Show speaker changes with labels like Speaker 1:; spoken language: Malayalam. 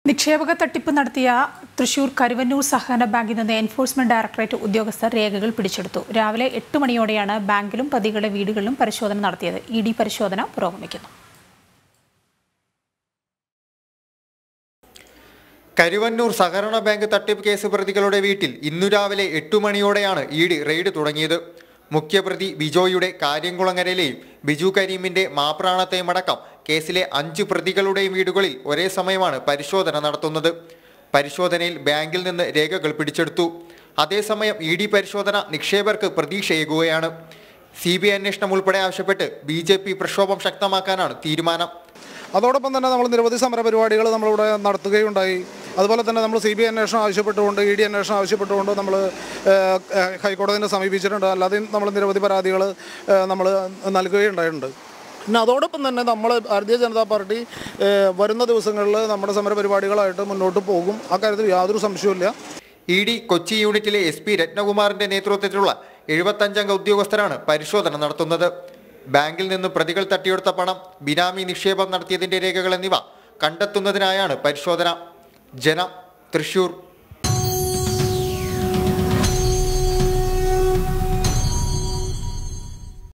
Speaker 1: നിക്ഷേപക തട്ടിപ്പ് നടത്തിയ തൃശൂർ കരുവന്നൂർ സഹകരണ ബാങ്കിൽ നിന്ന് എൻഫോഴ്സ്മെന്റ് ഡയറക്ടറേറ്റ് ഉദ്യോഗസ്ഥർ രേഖകൾ പിടിച്ചെടുത്തു രാവിലെ എട്ട് മണിയോടെയാണ് ബാങ്കിലും പ്രതികളുടെ വീടുകളിലും പരിശോധന നടത്തിയത് ഇ ഡി പരിശോധന പുരോഗമിക്കുന്നു
Speaker 2: കരുവന്നൂർ സഹകരണ ബാങ്ക് തട്ടിപ്പ് കേസ് പ്രതികളുടെ വീട്ടിൽ ഇന്നു രാവിലെ എട്ടു മണിയോടെയാണ് ഇ ഡി റെയ്ഡ് തുടങ്ങിയത് മുഖ്യപ്രതി ബിജോയുടെ കാര്യംകുളങ്ങരയിലെയും ബിജു കരീമിന്റെ മാപ്രാണത്തെയും അടക്കം കേസിലെ അഞ്ചു പ്രതികളുടെയും വീടുകളിൽ ഒരേ സമയമാണ് പരിശോധന നടത്തുന്നത് പരിശോധനയിൽ ബാങ്കിൽ നിന്ന് രേഖകൾ പിടിച്ചെടുത്തു അതേസമയം ഇ ഡി പരിശോധന നിക്ഷേപകർക്ക് പ്രതീക്ഷയേകുകയാണ് സി ബി ഐ അന്വേഷണം ഉൾപ്പെടെ ആവശ്യപ്പെട്ട് ബി ജെ പി പ്രക്ഷോഭം ശക്തമാക്കാനാണ് തീരുമാനം
Speaker 3: അതോടൊപ്പം തന്നെ നമ്മൾ നിരവധി സമര പരിപാടികൾ നമ്മളിവിടെ നടത്തുകയുണ്ടായി അതുപോലെ തന്നെ നമ്മൾ സി ബി ഐ അന്വേഷണം ആവശ്യപ്പെട്ടുകൊണ്ട് ഇ ഡി അന്വേഷണം ആവശ്യപ്പെട്ടുകൊണ്ട് നമ്മൾ ഹൈക്കോടതിനെ സമീപിച്ചിട്ടുണ്ട് അല്ലാതെയും നമ്മൾ നിരവധി പരാതികൾ നമ്മൾ നൽകുകയുണ്ടായിട്ടുണ്ട് പിന്നെ അതോടൊപ്പം തന്നെ നമ്മൾ ഭാരതീയ ജനതാ പാർട്ടി ഏഹ്, വരുന്ന ദിവസങ്ങളിൽ നമ്മുടെ സമര പരിപാടികളായിട്ട് മുന്നോട്ട് പോകും അക്കാര്യത്തിൽ യാതൊരു സംശയവുമില്ല
Speaker 2: ഇ ഡി കൊച്ചി യൂണിറ്റിലെ എസ് പി രത്നകുമാറിന്റെ നേതൃത്വത്തിലുള്ള എഴുപത്തഞ്ചംഗ ഉദ്യോഗസ്ഥരാണ് പരിശോധന നടത്തുന്നത് ബാങ്കിൽ നിന്ന് പ്രതികൾ തട്ടിയെടുത്ത പണം ബിനാമി നിക്ഷേപം നടത്തിയതിന്റെ രേഖകൾ എന്നിവ കണ്ടെത്തുന്നതിനായാണ് പരിശോധന ജനം തൃശൂർ